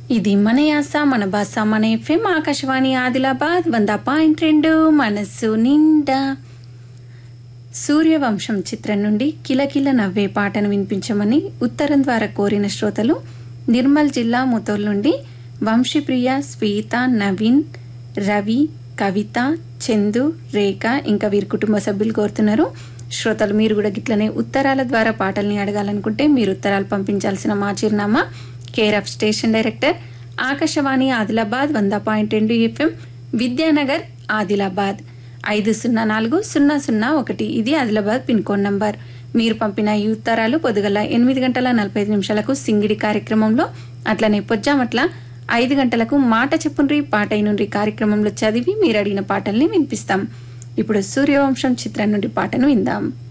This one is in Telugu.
ఇది మన యాస మన భాష మన ఎఫ్ఎం ఆకాశవాణి ఆదిలాబాద్ వంద పాయింట్ రెండు మనస్సు నిండా సూర్యవంశం చిత్రం నుండి కిలకిల నవ్వే పాటను వినిపించమని ఉత్తరం ద్వారా కోరిన శ్రోతలు నిర్మల్ జిల్లా ముతోల్ నుండి వంశీప్రియ శ్వేత నవీన్ రవి కవిత చందు రేఖ ఇంకా వీరి కుటుంబ సభ్యులు కోరుతున్నారు శ్రోతలు మీరు కూడా గిట్లనే ఉత్తరాల ద్వారా పాటల్ని అడగాలనుకుంటే మీరు ఉత్తరాలు పంపించాల్సిన మా చిరునామా care of station director Akashvani Adilabad వంద పాయింట్ రెండు ఎఫ్ఎం విద్యానగర్ ఆదిలాబాద్ ఐదు సున్నా నాలుగు సున్నా సున్నా ఒకటి ఇది ఆదిలాబాద్ పిన్ కోడ్ నంబర్ మీరు పంపిన ఈ ఉత్తరాలు పొద్దుగల ఎనిమిది గంటల నలభై ఐదు నిమిషాలకు సింగిడి కార్యక్రమంలో అట్లనే పొజ్జామట్ల ఐదు గంటలకు మాట చెప్పుండ్రి పాట అయినుండ్రి కార్యక్రమంలో చదివి మీరు అడిగిన పాటల్ని వినిపిస్తాం ఇప్పుడు సూర్యవంశం చిత్రం నుండి పాటను విందాం